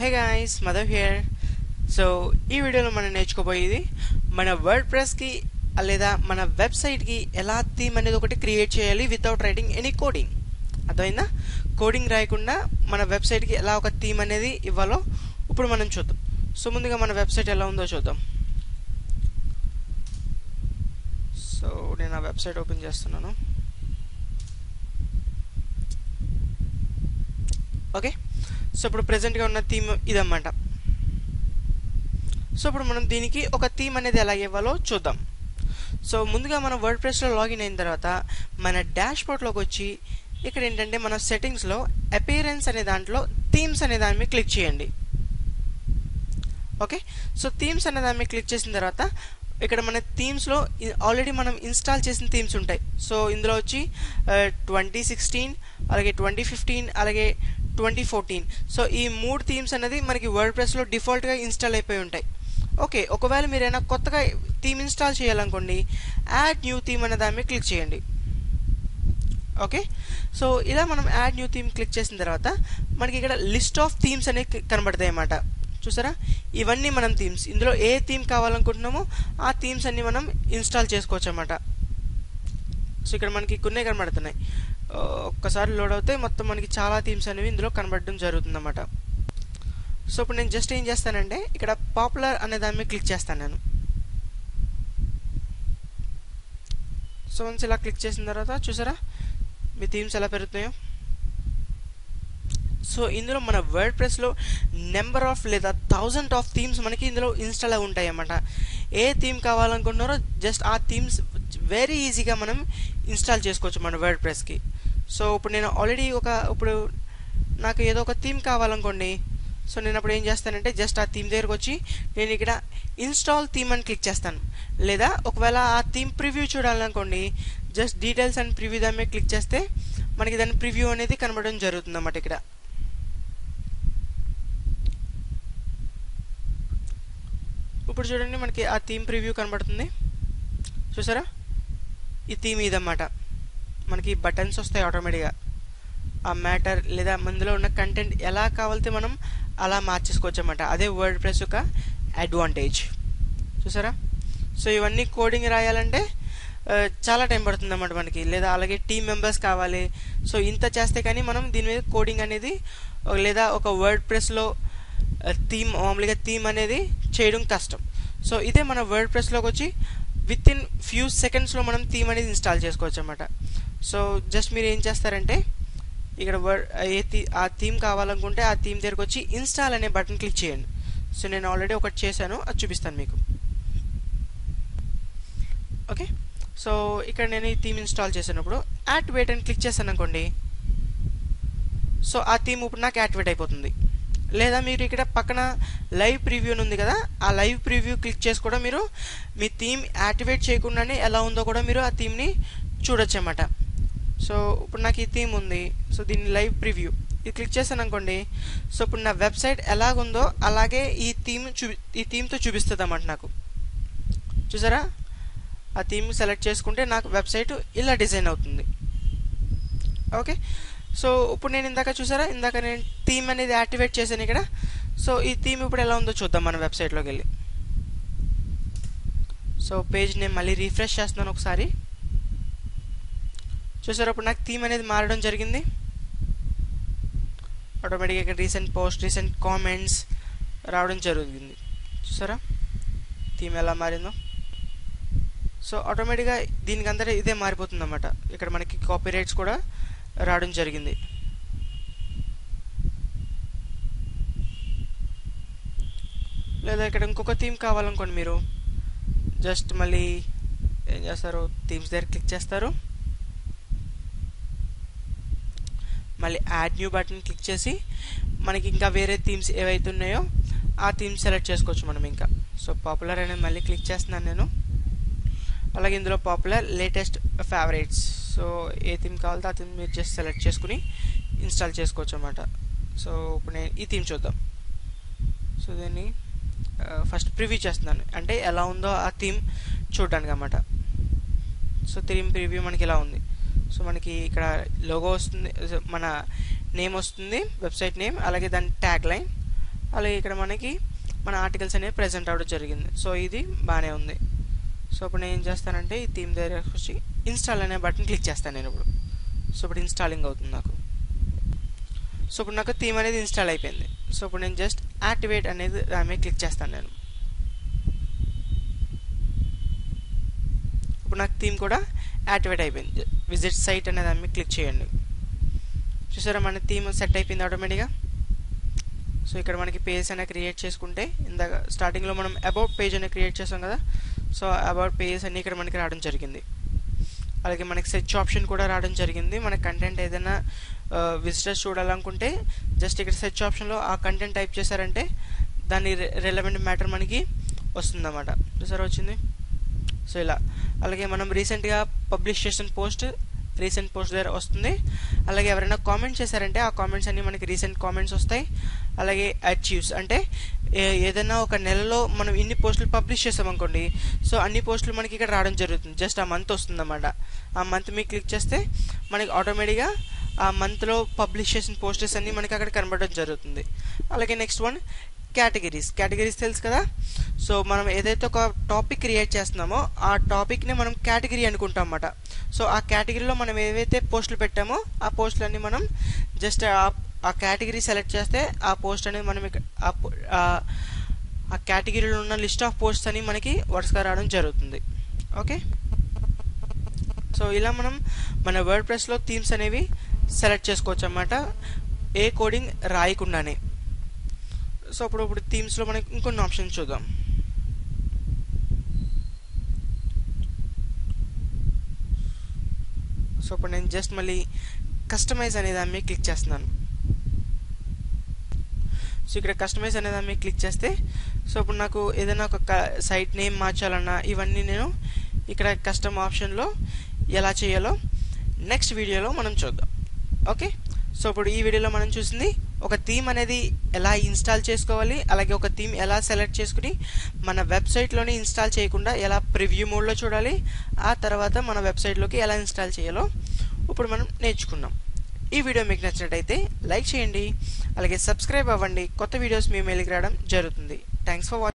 hey guys mother here so ఈ వీడియోలో మనం నేర్చుకోబోయేది మన వర్డ్ ప్రెస్కి లేదా మన వెబ్సైట్కి ఎలా థీమ్ అనేది ఒకటి క్రియేట్ చేయాలి వితౌట్ రైటింగ్ ఎనీ కోడింగ్ అర్థమైందా కోడింగ్ రాయకుండా మన వెబ్సైట్కి ఎలా ఒక థీమ్ అనేది ఇవ్వాలో ఇప్పుడు మనం చూద్దాం సో ముందుగా మన వెబ్సైట్ ఎలా ఉందో చూద్దాం సో నేను ఆ వెబ్సైట్ ఓపెన్ చేస్తున్నాను ఓకే సో ఇప్పుడు ప్రెసెంట్గా ఉన్న థీమ్ ఇదన్నమాట సో ఇప్పుడు మనం దీనికి ఒక థీమ్ అనేది ఎలా ఇవ్వాలో చూద్దాం సో ముందుగా మనం వర్డ్ ప్రెస్లో లాగిన్ అయిన తర్వాత మన డాష్ బోర్డ్లోకి వచ్చి ఇక్కడ ఏంటంటే మన సెట్టింగ్స్లో అపీరెన్స్ అనే దాంట్లో థీమ్స్ అనే దాని మీద క్లిక్ చేయండి ఓకే సో థీమ్స్ అనే దాని మీద క్లిక్ చేసిన తర్వాత ఇక్కడ మన థీమ్స్లో ఆల్రెడీ మనం ఇన్స్టాల్ చేసిన థీమ్స్ ఉంటాయి సో ఇందులో వచ్చి ట్వంటీ సిక్స్టీన్ అలాగే ట్వంటీ ఫిఫ్టీన్ అలాగే ట్వంటీ ఫోర్టీన్ సో ఈ మూడు థీమ్స్ అనేది మనకి వర్డ్ ప్రెస్లో డిఫాల్ట్గా ఇన్స్టాల్ అయిపోయి ఉంటాయి ఓకే ఒకవేళ మీరు ఏమైనా కొత్తగా థీమ్ ఇన్స్టాల్ చేయాలనుకోండి యాడ్ న్యూ థీమ్ అనే దాని మీద క్లిక్ చేయండి ఓకే సో ఇలా మనం యాడ్ న్యూ థీమ్ క్లిక్ చేసిన తర్వాత మనకి ఇక్కడ లిస్ట్ ఆఫ్ థీమ్స్ అనేవి కనబడతాయి అన్నమాట చూసారా ఇవన్నీ మనం థీమ్స్ ఇందులో ఏ థీమ్ కావాలనుకుంటున్నామో ఆ థీమ్స్ అన్ని మనం ఇన్స్టాల్ చేసుకోవచ్చు అన్నమాట సో ఇక్కడ మనకి కొన్ని కనబడుతున్నాయి ఒక్కసారి లోడ్ అవుతే మొత్తం మనకి చాలా థీమ్స్ అనేవి ఇందులో కనబడడం జరుగుతుంది అన్నమాట సో ఇప్పుడు నేను జస్ట్ ఏం చేస్తానంటే ఇక్కడ పాపులర్ అనే దాని మీద క్లిక్ చేస్తాను నేను సో వన్స్ ఇలా క్లిక్ చేసిన తర్వాత చూసారా మీ థీమ్స్ ఎలా పెరుగుతున్నాయో సో ఇందులో మన వర్డ్ ప్రెస్లో నెంబర్ ఆఫ్ లేదా థౌజండ్ ఆఫ్ థీమ్స్ మనకి ఇందులో ఇన్స్టాల్ అయి ఉంటాయి అన్నమాట ఏ థీమ్ కావాలనుకుంటున్నారో జస్ట్ ఆ థీమ్స్ వెరీ ఈజీగా మనం ఇన్స్టాల్ చేసుకోవచ్చు మన వర్డ్ ప్రెస్కి సో ఇప్పుడు నేను ఆల్రెడీ ఒక ఇప్పుడు నాకు ఏదో ఒక థీమ్ కావాలనుకోండి సో నేను అప్పుడు ఏం చేస్తానంటే జస్ట్ ఆ థీమ్ దగ్గరకు వచ్చి నేను ఇక్కడ ఇన్స్టాల్ థీమ్ అని క్లిక్ చేస్తాను లేదా ఒకవేళ ఆ థీమ్ ప్రివ్యూ చూడాలనుకోండి జస్ట్ డీటెయిల్స్ అండ్ ప్రివ్యూ దాని మీద క్లిక్ చేస్తే మనకి దాని ప్రివ్యూ అనేది కనబడడం జరుగుతుంది అన్నమాట ఇక్కడ ఇప్పుడు చూడండి మనకి ఆ థీమ్ ప్రివ్యూ కనబడుతుంది చూసారా ఈ థీమ్ ఇదన్నమాట మనకి బటన్స్ వస్తాయి ఆటోమేటిక్గా ఆ మ్యాటర్ లేదా అందులో ఉన్న కంటెంట్ ఎలా కావాలితే మనం అలా మార్చేసుకోవచ్చు అనమాట అదే వర్డ్ ప్రెస్ యొక్క అడ్వాంటేజ్ చూసారా సో ఇవన్నీ కోడింగ్ రాయాలంటే చాలా టైం పడుతుంది అన్నమాట మనకి లేదా అలాగే టీమ్ మెంబర్స్ కావాలి సో ఇంత చేస్తే కానీ మనం దీని మీద కోడింగ్ అనేది లేదా ఒక వర్డ్ ప్రెస్లో థీమ్ మామూలుగా థీమ్ అనేది చేయడం కష్టం సో ఇదే మన వర్డ్ ప్రెస్లోకి వచ్చి విత్ ఇన్ ఫ్యూ సెకండ్స్లో మనం థీమ్ అనేది ఇన్స్టాల్ చేసుకోవచ్చు అనమాట సో జస్ట్ మీరు ఏం చేస్తారంటే ఇక్కడ వర్డ్ ఏ థీ ఆ థీమ్ కావాలనుకుంటే ఆ థీమ్ దగ్గరకు వచ్చి ఇన్స్టాల్ అనే బటన్ క్లిక్ చేయండి సో నేను ఆల్రెడీ ఒకటి చేశాను అది చూపిస్తాను మీకు ఓకే సో ఇక్కడ నేను ఈ థీమ్ ఇన్స్టాల్ చేసినప్పుడు యాక్టివేట్ అని క్లిక్ చేశాను అనుకోండి సో ఆ థీమ్ ఇప్పుడు నాకు యాక్టివేట్ అయిపోతుంది లేదా మీరు ఇక్కడ పక్కన లైవ్ ప్రివ్యూ ఉంది కదా ఆ లైవ్ ప్రివ్యూ క్లిక్ చేసి కూడా మీరు మీ థీమ్ యాక్టివేట్ చేయకుండానే ఎలా ఉందో కూడా మీరు ఆ థీమ్ని చూడొచ్చు అన్నమాట సో ఇప్పుడు నాకు ఈ థీమ్ ఉంది సో దీన్ని లైవ్ ప్రివ్యూ ఇది క్లిక్ చేశాను అనుకోండి సో ఇప్పుడు నా వెబ్సైట్ ఎలాగుందో అలాగే ఈ థీమ్ చూ ఈ థీమ్తో చూపిస్తుంది అన్నమాట నాకు చూసారా ఆ థీమ్ సెలెక్ట్ చేసుకుంటే నాకు వెబ్సైట్ ఇలా డిజైన్ అవుతుంది ఓకే సో ఇప్పుడు నేను ఇందాక చూసారా ఇందాక నేను థీమ్ అనేది యాక్టివేట్ చేశాను ఇక్కడ సో ఈ థీమ్ ఇప్పుడు ఎలా ఉందో చూద్దాం మన వెబ్సైట్లోకి వెళ్ళి సో పేజ్ నేను మళ్ళీ రీఫ్రెష్ చేస్తున్నాను ఒకసారి చూసారా ఇప్పుడు నాకు థీమ్ అనేది మారడం జరిగింది ఆటోమేటిక్గా ఇక్కడ రీసెంట్ పోస్ట్ రీసెంట్ కామెంట్స్ రావడం జరుగుతుంది చూసారా థీమ్ ఎలా మారిందో సో ఆటోమేటిక్గా దీనికి అందరూ ఇదే మారిపోతుంది అన్నమాట ఇక్కడ మనకి కాపీ రైట్స్ కూడా రావడం జరిగింది లేదా ఇక్కడ ఇంకొక థీమ్ కావాలనుకోండి మీరు జస్ట్ మళ్ళీ ఏం చేస్తారు థీమ్స్ దగ్గర క్లిక్ చేస్తారు మళ్ళీ యాడ్ న్యూ బటన్ క్లిక్ చేసి మనకి ఇంకా వేరే థీమ్స్ ఏవైతే ఉన్నాయో ఆ థీమ్స్ సెలెక్ట్ చేసుకోవచ్చు మనం ఇంకా సో పాపులర్ అనేది మళ్ళీ క్లిక్ చేస్తున్నాను నేను అలాగే ఇందులో పాపులర్ లేటెస్ట్ ఫేవరెట్స్ సో ఏ థీమ్ కావాలో ఆ థీమ్ మీరు జస్ట్ సెలెక్ట్ చేసుకుని ఇన్స్టాల్ చేసుకోవచ్చు అనమాట సో ఇప్పుడు నేను ఈ థీమ్ చూద్దాం సో దీన్ని ఫస్ట్ ప్రివ్యూ చేస్తున్నాను అంటే ఎలా ఉందో ఆ థీమ్ చూడడానికి అన్నమాట సో థీమ్ ప్రివ్యూ మనకి ఇలా ఉంది సో మనకి ఇక్కడ లోగో వస్తుంది మన నేమ్ వస్తుంది వెబ్సైట్ నేమ్ అలాగే దాని ట్యాగ్ లైన్ అలాగే ఇక్కడ మనకి మన ఆర్టికల్స్ అనేవి ప్రజెంట్ అవ్వడం జరిగింది సో ఇది బాగానే ఉంది సో ఇప్పుడు నేను ఏం చేస్తానంటే ఈ థీమ్ దగ్గర వచ్చి ఇన్స్టాల్ అనే బటన్ క్లిక్ చేస్తాను నేను ఇప్పుడు సో ఇప్పుడు ఇన్స్టాలింగ్ అవుతుంది నాకు సో ఇప్పుడు నాకు థీమ్ అనేది ఇన్స్టాల్ అయిపోయింది సో ఇప్పుడు నేను జస్ట్ యాక్టివేట్ అనేది దాని మీద క్లిక్ చేస్తాను నేను ఇప్పుడు నాకు థీమ్ కూడా యాక్టివేట్ అయిపోయింది విజిట్ సైట్ అనే దాని మీద క్లిక్ చేయండి చూసారా మన థీమ్ సెట్ అయిపోయింది ఆటోమేటిక్గా సో ఇక్కడ మనకి పేజ్ అనేది క్రియేట్ చేసుకుంటే ఇందాక స్టార్టింగ్లో మనం అబౌట్ పేజ్ అనేది క్రియేట్ చేసాం కదా సో అబౌట్ పేజ్ అన్ని ఇక్కడ మనకి రావడం జరిగింది అలాగే మనకి సెర్చ్ ఆప్షన్ కూడా రావడం జరిగింది మన కంటెంట్ ఏదైనా విజిటర్స్ చూడాలనుకుంటే జస్ట్ ఇక్కడ సెర్చ్ ఆప్షన్లో ఆ కంటెంట్ టైప్ చేశారంటే దాని రెలవెంట్ మ్యాటర్ మనకి వస్తుందన్నమాట చూసారా వచ్చింది సో ఇలా అలాగే మనం రీసెంట్గా పబ్లిష్ చేసిన పోస్ట్ రీసెంట్ పోస్ట్ దగ్గర వస్తుంది అలాగే ఎవరైనా కామెంట్ చేశారంటే ఆ కామెంట్స్ అన్ని మనకి రీసెంట్ కామెంట్స్ వస్తాయి అలాగే అచీవ్స్ అంటే ఏదైనా ఒక నెలలో మనం ఇన్ని పోస్టులు పబ్లిష్ చేసామనుకోండి సో అన్ని పోస్టులు మనకి ఇక్కడ రావడం జరుగుతుంది జస్ట్ ఆ మంత్ వస్తుందన్నమాట ఆ మంత్ మీకు క్లిక్ చేస్తే మనకి ఆటోమేటిక్గా ఆ మంత్లో పబ్లిష్ చేసిన పోస్టర్స్ అన్ని మనకి అక్కడ కనబడడం జరుగుతుంది అలాగే నెక్స్ట్ వన్ కేటగిరీస్ కేటగిరీస్ తెలుసు కదా సో మనం ఏదైతే ఒక టాపిక్ క్రియేట్ చేస్తున్నామో ఆ టాపిక్ని మనం కేటగిరీ అనుకుంటాం అన్నమాట సో ఆ కేటగిరీలో మనం ఏవైతే పోస్టులు పెట్టామో ఆ పోస్టులన్నీ మనం జస్ట్ ఆ కేటగిరీ సెలెక్ట్ చేస్తే ఆ పోస్ట్ అనేది మనం ఆ కేటగిరీలో ఉన్న లిస్ట్ ఆఫ్ పోస్ట్స్ అని మనకి వరుసగా రావడం జరుగుతుంది ఓకే సో ఇలా మనం మన వర్డ్ ప్రెస్లో థీమ్స్ అనేవి సెలెక్ట్ చేసుకోవచ్చు అన్నమాట ఏ కోడింగ్ రాయకుండానే సో అప్పుడు ఇప్పుడు థీమ్స్లో మనకి ఇంకొన్ని ఆప్షన్స్ చూద్దాం సో ఇప్పుడు నేను జస్ట్ మళ్ళీ కస్టమైజ్ అనే దాని మీద క్లిక్ చేస్తున్నాను సో ఇక్కడ కస్టమైజ్ అనే దాని మీద క్లిక్ చేస్తే సో ఇప్పుడు నాకు ఏదైనా ఒక సైట్ నేమ్ మార్చాలన్నా ఇవన్నీ నేను ఇక్కడ కస్టమ్ ఆప్షన్లో ఎలా చేయాలో నెక్స్ట్ వీడియోలో మనం చూద్దాం ఓకే సో ఇప్పుడు ఈ వీడియోలో మనం చూసింది ఒక థీమ్ అనేది ఎలా ఇన్స్టాల్ చేసుకోవాలి అలాగే ఒక థీమ్ ఎలా సెలెక్ట్ చేసుకుని మన వెబ్సైట్లోనే ఇన్స్టాల్ చేయకుండా ఎలా ప్రివ్యూ మోడ్లో చూడాలి ఆ తర్వాత మన వెబ్సైట్లోకి ఎలా ఇన్స్టాల్ చేయాలో ఇప్పుడు మనం నేర్చుకున్నాం ఈ వీడియో మీకు నచ్చినట్టయితే లైక్ చేయండి అలాగే సబ్స్క్రైబ్ అవ్వండి కొత్త వీడియోస్ మీ మెయిల్కి రావడం జరుగుతుంది థ్యాంక్స్ ఫర్ వాచింగ్